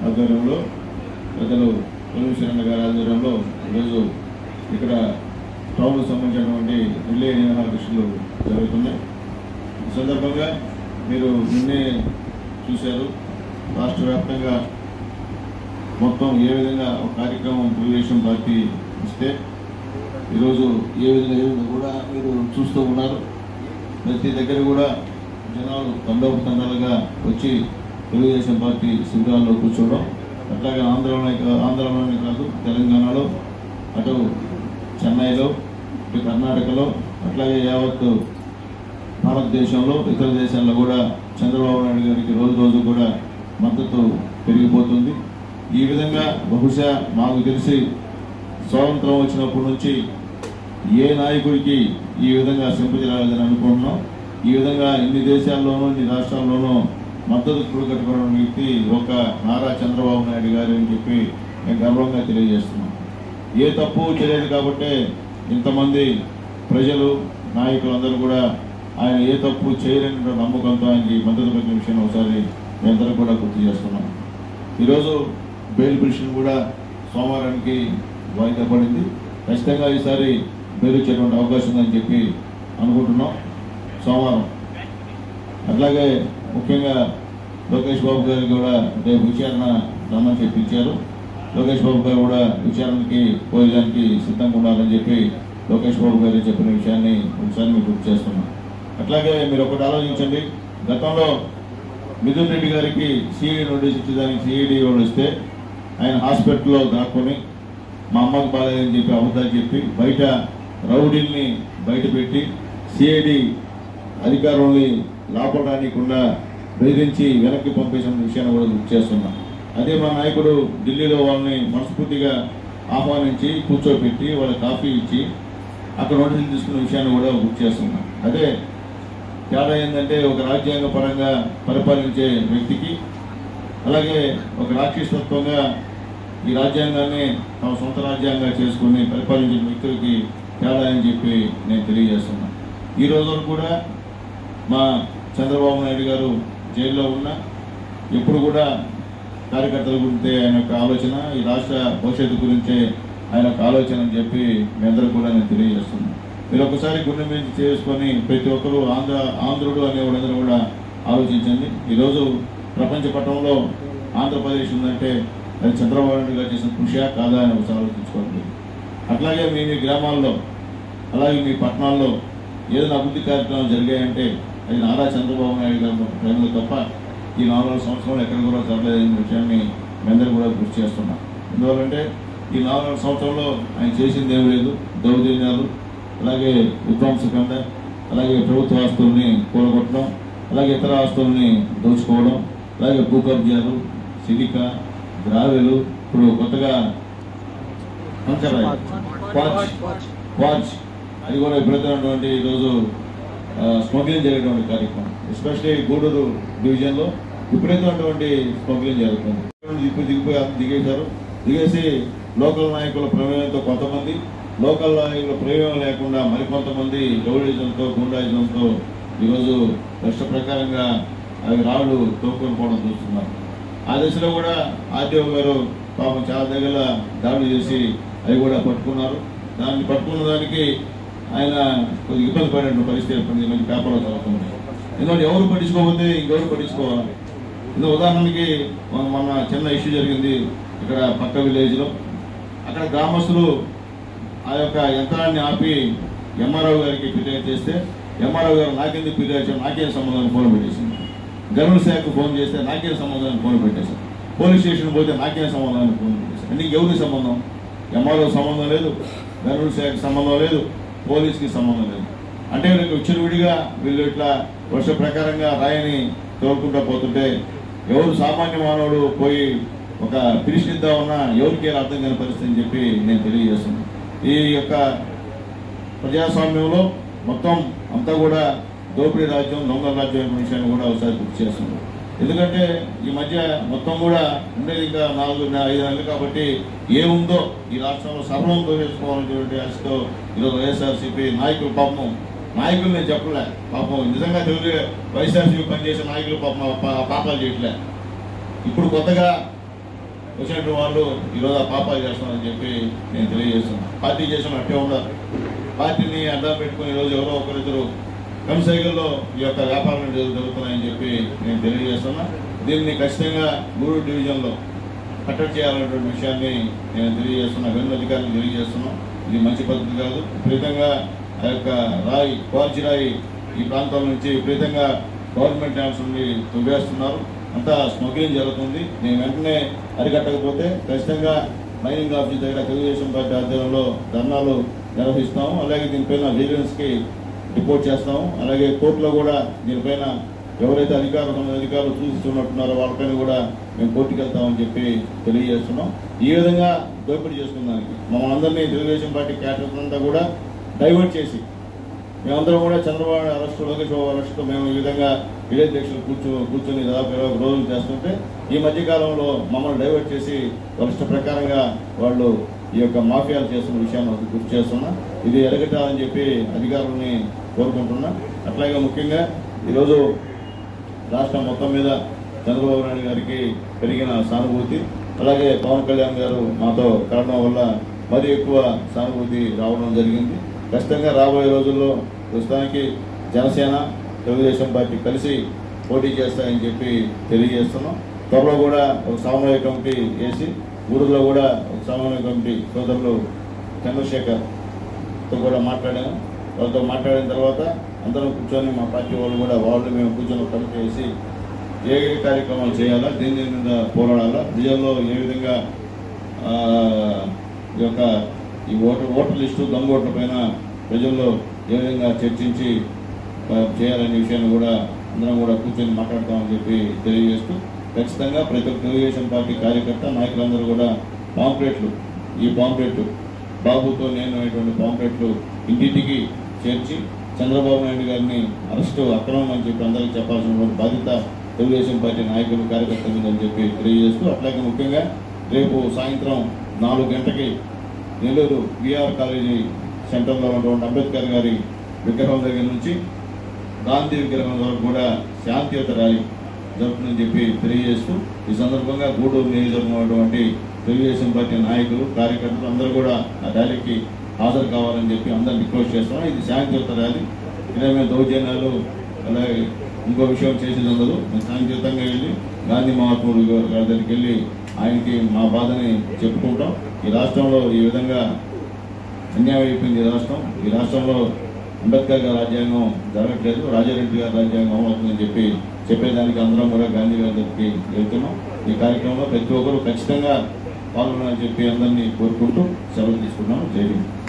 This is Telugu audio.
ఆధ్వర్యంలో పెద్దలు పొల్యూషన్ గారి ఆధ్వర్యంలో ఈరోజు ఇక్కడ టౌన్కు సంబంధించినటువంటి రిలే నిరాకృష్ణలు జరుగుతున్నాయి ఈ సందర్భంగా మీరు నిన్నే చూశారు రాష్ట్ర వ్యాప్తంగా మొత్తం ఏ విధంగా ఒక కార్యక్రమం తెలుగుదేశం పార్టీ ఇస్తే ఈరోజు ఏ విధంగా ఏ విధంగా కూడా మీరు చూస్తూ ఉన్నారు ప్రతి దగ్గర కూడా జనాలు తండోపతండాలుగా వచ్చి తెలుగుదేశం పార్టీ శిబిరాల్లో కూర్చోవడం అట్లాగే ఆంధ్రలోనే కా- ఆంధ్రలోనే కాదు తెలంగాణలో అటు చెన్నైలో ఇటు కర్ణాటకలో అట్లాగే యావత్ భారతదేశంలో ఇతర దేశాల్లో కూడా చంద్రబాబు నాయుడు గారికి రోజు రోజు కూడా మద్దతు పెరిగిపోతుంది ఈ విధంగా బహుశా మాకు తెలిసి స్వాతంత్రం వచ్చినప్పటి నుంచి ఏ నాయకుడికి ఈ విధంగా సింపతి రాలేదని అనుకుంటున్నాం ఈ విధంగా ఇన్ని దేశాల్లోనూ ఇన్ని రాష్ట్రాల్లోనూ మద్దతు కూడగట్టుకున్న వ్యక్తి ఒక నారా చంద్రబాబు నాయుడు గారు అని చెప్పి మేము గర్వంగా తెలియజేస్తున్నాం ఏ తప్పు చేయలేదు కాబట్టే ఇంతమంది ప్రజలు నాయకులందరూ కూడా ఆయన ఏ తప్పు చేయలేని నమ్మకంతో ఆయనకి మద్దతు పెట్టిన విషయం ఒకసారి మేమందరం కూడా గుర్తు చేస్తున్నాం ఈరోజు బెయిల్ పిటిషన్ కూడా సోమవారానికి వాయిదా పడింది ఖచ్చితంగా ఈసారి బెయిల్ ఇచ్చేటువంటి అవకాశం ఉందని చెప్పి అనుకుంటున్నాం సోమవారం అట్లాగే ముఖ్యంగా లోకేష్ బాబు గారికి కూడా రేపు విచారణ రమ్మని చెప్పి ఇచ్చారు లోకేష్ బాబు గారు కూడా విచారణకి పోయేదానికి సిద్ధంగా ఉండాలని చెప్పి లోకేష్ బాబు గారు చెప్పిన విషయాన్ని ఒకసారి మీకు గుర్తు చేస్తున్నాం అట్లాగే మీరు ఒకటి ఆలోచించండి గతంలో మిథున్ రెడ్డి గారికి సిఐడి నోటీస్ ఇచ్చేదానికి సిఐడి వాళ్ళు ఇస్తే ఆయన హాస్పిటల్లో దాక్కొని మా అమ్మకు బాగాలేదని చెప్పి అబద్ధాలు చెప్పి బయట రౌడీల్ని బయట పెట్టి సిఐడి అధికారుల్ని లోపల రానికుండా బెదిరించి వెనక్కి పంపేసిన విషయాన్ని కూడా గుర్తు చేస్తున్నా అదే మా నాయకుడు ఢిల్లీలో వాళ్ళని మనస్ఫూర్తిగా ఆహ్వానించి కూర్చోబెట్టి వాళ్ళ కాఫీ ఇచ్చి అక్కడ నోటీసులు తీసుకున్న విషయాన్ని కూడా గుర్తు చేస్తున్నా అదే తేడా ఏంటంటే ఒక రాజ్యాంగ పరంగా పరిపాలించే వ్యక్తికి అలాగే ఒక రాక్షసత్వంగా ఈ రాజ్యాంగాన్ని తమ సొంత రాజ్యాంగంగా చేసుకుని పరిపాలించిన వ్యక్తులకి తేడా అని చెప్పి నేను తెలియజేస్తున్నా ఈ రోజున కూడా మా చంద్రబాబు నాయుడు గారు జైల్లో ఉన్న ఎప్పుడు కూడా కార్యకర్తల గురించి ఆయన యొక్క ఆలోచన ఈ రాష్ట్ర భవిష్యత్తు గురించే ఆయన యొక్క ఆలోచన అని చెప్పి మీ అందరూ కూడా నేను తెలియజేస్తున్నాను మీరు ఒకసారి గుండె మీద చేసుకొని ప్రతి ఒక్కరూ ఆంధ్ర ఆంధ్రుడు అనే వాళ్ళందరూ కూడా ఆలోచించండి ఈరోజు ప్రపంచ పటంలో ఆంధ్రప్రదేశ్ ఉందంటే అది చంద్రబాబు నాయుడు గారు చేసిన కృషి కాదా అని ఒకసారి ఆలోచించుకోండి అట్లాగే మీ మీ గ్రామాల్లో అలాగే మీ పట్టణాల్లో ఏదైనా అభివృద్ధి కార్యక్రమాలు జరిగాయంటే అది నారా చంద్రబాబు నాయుడు గారు టైంలో తప్ప ఈ నాలుగు సంవత్సరాలు ఎక్కడ కూడా జరగలేదనే విషయాన్ని మీ అందరూ కూడా గుర్తు చేస్తున్నాం ఎందువల్లంటే ఈ నాలుగు సంవత్సరంలో ఆయన చేసింది ఏమీ లేదు దౌర్జన్యాలు అలాగే విధ్వంసకండ అలాగే ప్రభుత్వ ఆస్తుల్ని కూలగొట్టడం అలాగే ఇతర ఆస్తుల్ని దోచుకోవడం అలాగే భూ కబ్జాలు సిలిక గ్రావెలు ఇప్పుడు కొత్తగా పంచరాయి వాచ్ వాచ్ అది కూడా విపరీతమైనటువంటి ఈరోజు స్మగ్లింగ్ జరిగేటువంటి కార్యక్రమం ఎస్పెషల్లీ గూడూరు డివిజన్లో విపరీతమైనటువంటి స్మగ్లింగ్ జరుగుతుంది ఇప్పుడు దిగిపోయి దిగేశారు దిగేసి లోకల్ నాయకుల ప్రమేయంతో కొంతమంది లోకల్ నాయకుల ప్రమేయం లేకుండా మరికొంతమంది రౌడీజంతో గుండాయిజంతో ఈరోజు లక్ష ప్రకారంగా అవి రాళ్ళు తోకొని పోవడం చూస్తున్నారు ఆ దశలో కూడా ఆర్టీఓ గారు పాపం చాలా దగ్గర దాడులు చేసి అవి కూడా పట్టుకున్నారు దాన్ని పట్టుకున్న దానికి ఆయన కొద్దిగా ఇబ్బంది పడిన పరిస్థితి ఏర్పడింది మంచి పేపర్లో చదువుతుంది ఎందుకంటే ఎవరు పట్టించుకోకపోతే ఇంకెవరు పట్టించుకోవాలి ఇందులో ఉదాహరణకి మొన్న- మొన్న చిన్న ఇష్యూ జరిగింది ఇక్కడ పక్క విలేజ్లో అక్కడ గ్రామస్తులు ఆ యొక్క యంత్రాన్ని ఆపి ఎంఆర్ఓ గారికి ఫిర్యాదు చేస్తే ఎంఆర్ఓ గారు నాకెందుకు ఫిర్యాదు చేయడం నాకేం సంబంధం ఫోన్ పెట్టేసింది గనుల శాఖకు ఫోన్ చేస్తే నాకేం సంబంధం అని ఫోన్ పెట్టేశారు పోలీస్ స్టేషన్ పోతే నాకేం సంబంధం అని ఫోన్ పెట్టేశారు నీకు ఎవరికి సంబంధం ఎంఆర్ఓ సంబంధం లేదు గనుల శాఖకి సంబంధం లేదు పోలీస్కి సంబంధం లేదు అంటే వీళ్ళకి విచ్చలవిడిగా వీళ్ళు ఇట్లా వర్ష ప్రకారంగా రాయిని తోలుకుంటా పోతుంటే ఎవరు సామాన్య మానవుడు పోయి ఒక పిలిచిద్దామన్నా ఎవరికి అర్థం కాని పరిస్థితి అని చెప్పి నేను తెలియజేస్తున్నాను ఈ యొక్క ప్రజాస్వామ్యంలో మొత్తం అంతా కూడా దోపిడీ రాజ్యం దొంగల రాజ్యం అనే విషయాన్ని కూడా ఒకసారి గుర్తు చేస్తున్నాం ఎందుకంటే ఈ మధ్య మొత్తం కూడా ఉండేది ఇంకా నాలుగు నె- ఐదు నెలలు కాబట్టి ఏముందో ఈ రాష్ట్రంలో సర్వం దోచేసుకోవాలనేటువంటి ఆశతో ఈరోజు వైఎస్ఆర్సీపీ నాయకులు పాపం నాయకులు నేను చెప్పలే పాపం నిజంగా తెలుగు వైఎస్ఆర్సీపీ పనిచేసే నాయకులు పాపం పా- పాపాలు చేయట్లే ఇప్పుడు కొత్తగా వచ్చినట్టు వాళ్ళు ఈరోజు ఆ పాపాలు చేస్తామని చెప్పి నేను తెలియజేస్తున్నాను పార్టీ చేసిన అట్టే ఉండాలి పార్టీని అడ్డం పెట్టుకుని ఈరోజు ఎవరో ఒకరిద్దరు కంసైకిల్లో ఈ యొక్క వ్యాపారాలు జరుగు- జరుగుతున్నాయని చెప్పి నేను తెలియజేస్తున్నా దీన్ని ఖచ్చితంగా గూడూరు డివిజన్లో కట్టడి చేయాలనేటువంటి విషయాన్ని నేను తెలియజేస్తున్నా వెన్ను అధికారులు తెలియజేస్తున్నాం ఇది మంచి పద్ధతి కాదు విపరీతంగా ఆ యొక్క రాయి క్వార్చి రాయి ఈ ప్రాంతం నుంచి విపరీతంగా గవర్నమెంట్ ల్యాండ్స్ నుండి తువ్వేస్తున్నారు అంతా స్మగ్లింగ్ జరుగుతుంది నేను వెంటనే అరికట్టకపోతే ఖచ్చితంగా మైనింగ్ ఆఫీస్ దగ్గర తెలుగుదేశం పార్టీ ఆధ్వర్యంలో ధర్నాలు నిర్వహిస్తాము అలాగే దీనిపైన విజిలెన్స్కి రిపోర్ట్ చేస్తాము అలాగే కోర్టులో కూడా దీనిపైన ఎవరైతే అధికారులు తమ అధికారులు చూస్తున్నారో వాళ్ళపైన కూడా మేము కోర్టుకు వెళ్తామని చెప్పి తెలియజేస్తున్నాం ఈ విధంగా దోపిడీ చేసుకున్నానికి మమ్మల్ని అందరినీ తెలుగుదేశం పార్టీ క్యాడర్ అంతా కూడా డైవర్ట్ చేసి మేమందరం కూడా చంద్రబాబు నాయుడు అరెస్ట్ లోకేష్ బాబు అరెస్ట్ మేము ఈ విధంగా విలేధ్యక్షులు కూర్చో కూర్చొని దాదాపు ఇరవై ఒక రోజులు చేస్తుంటే ఈ మధ్య కాలంలో మమ్మల్ని డైవర్ట్ చేసి వాళ్ళ ఇష్ట ప్రకారంగా వాళ్ళు ఈ యొక్క మాఫియాలు చేస్తున్న విషయాన్ని ఒకటి గుర్తు చేస్తున్నా ఇది ఎరగటాలని చెప్పి అధికారులని కోరుకుంటున్నా అట్లాగే ముఖ్యంగా ఈరోజు రాష్ట్రం మొత్తం మీద చంద్రబాబు నాయుడు గారికి పెరిగిన సానుభూతి అలాగే పవన్ కళ్యాణ్ గారు మాతో కలవడం వల్ల మరి ఎక్కువ సానుభూతి రావడం జరిగింది ఖచ్చితంగా రాబోయే రోజుల్లో ప్రస్తుతానికి జనసేన తెలుగుదేశం పార్టీ కలిసి పోటీ చేస్తాయని చెప్పి తెలియజేస్తున్నాం త్వరలో కూడా ఒక సమన్వయ కమిటీ వేసి ఊరిలో కూడా ఒక సమన్వయ కమిటీ సోదరులు చంద్రశేఖర్ తో కూడా మాట్లాడాను వాళ్ళతో మాట్లాడిన తర్వాత అందరం కూర్చొని మా పార్టీ వాళ్ళు కూడా వాళ్ళు మేము కూర్చొని ఒక కమిటీ వేసి ఏ ఏ కార్యక్రమాలు చేయాలా దేని దేని మీద పోరాడాలా ప్రజల్లో ఏ విధంగా ఆ, ఈ యొక్క ఈ ఓటర్ ఓటర్ లిస్టు దొంగ ఓట్ల పైన ప్రజల్లో ఏ విధంగా చర్చించి ఆ, చేయాలనే విషయాన్ని కూడా అందరం కూడా కూర్చొని మాట్లాడతామని చెప్పి తెలియజేస్తూ ఖచ్చితంగా ప్రతి ఒక్క తెలుగుదేశం పార్టీ కార్యకర్త నాయకులందరూ కూడా పాంప్లెట్లు ఈ పాంప్లెట్లు బాబుతో నేను అనేటువంటి పాంప్లెట్లు ఇంటింటికి చేర్చి చంద్రబాబు నాయుడు గారిని అరెస్టు అక్రమం అని చెప్పి అందరికీ చెప్పాల్సిన బాధ్యత తెలుగుదేశం పార్టీ నాయకులు కార్యకర్తల మీద అని చెప్పి తెలియజేస్తూ అట్లాగే ముఖ్యంగా రేపు సాయంత్రం నాలుగు గంటకి నెల్లూరు విఆర్ కాలేజీ సెంటర్లో ఉన్నటువంటి అంబేద్కర్ గారి విగ్రహం దగ్గర నుంచి గాంధీ విగ్రహం వరకు కూడా శాంతియుత ర్యాలీ జరుగుతుందని చెప్పి తెలియజేస్తూ ఈ సందర్భంగా గూడూరు నియోజకవర్గం ఉన్నటువంటి తెలుగుదేశం పార్టీ నాయకులు కార్యకర్తలు అందరూ కూడా ఆ ర్యాలీకి హాజరు కావాలని చెప్పి అందరిని రిక్వెస్ట్ చేస్తున్నాం ఇది శాంతియుత ర్యాలీ ఇలా మేము దౌర్జన్యాలు అలాగే ఇంకో విషయం చేసేది ఉండదు మేము శాంతియుతంగా వెళ్ళి గాంధీ మహాత్ముడు గారి దగ్గరికి వెళ్ళి ఆయనకి మా బాధని చెప్పుకుంటాం ఈ రాష్ట్రంలో ఈ విధంగా అన్యాయం అయిపోయింది ఈ రాష్ట్రం ఈ రాష్ట్రంలో అంబేద్కర్ గారి రాజ్యాంగం జరగట్లేదు రాజారెడ్డి గారి రాజ్యాంగం అవుతుందని చెప్పి చెప్పేదానికి అందరం కూడా గాంధీ గారి దగ్గరికి వెళ్తున్నాం ఈ కార్యక్రమంలో ప్రతి ఒక్కరు ఖచ్చితంగా పాల్గొనాలని చెప్పి అందరినీ కోరుకుంటూ సెలవు తీసుకున్నాం జై హింద్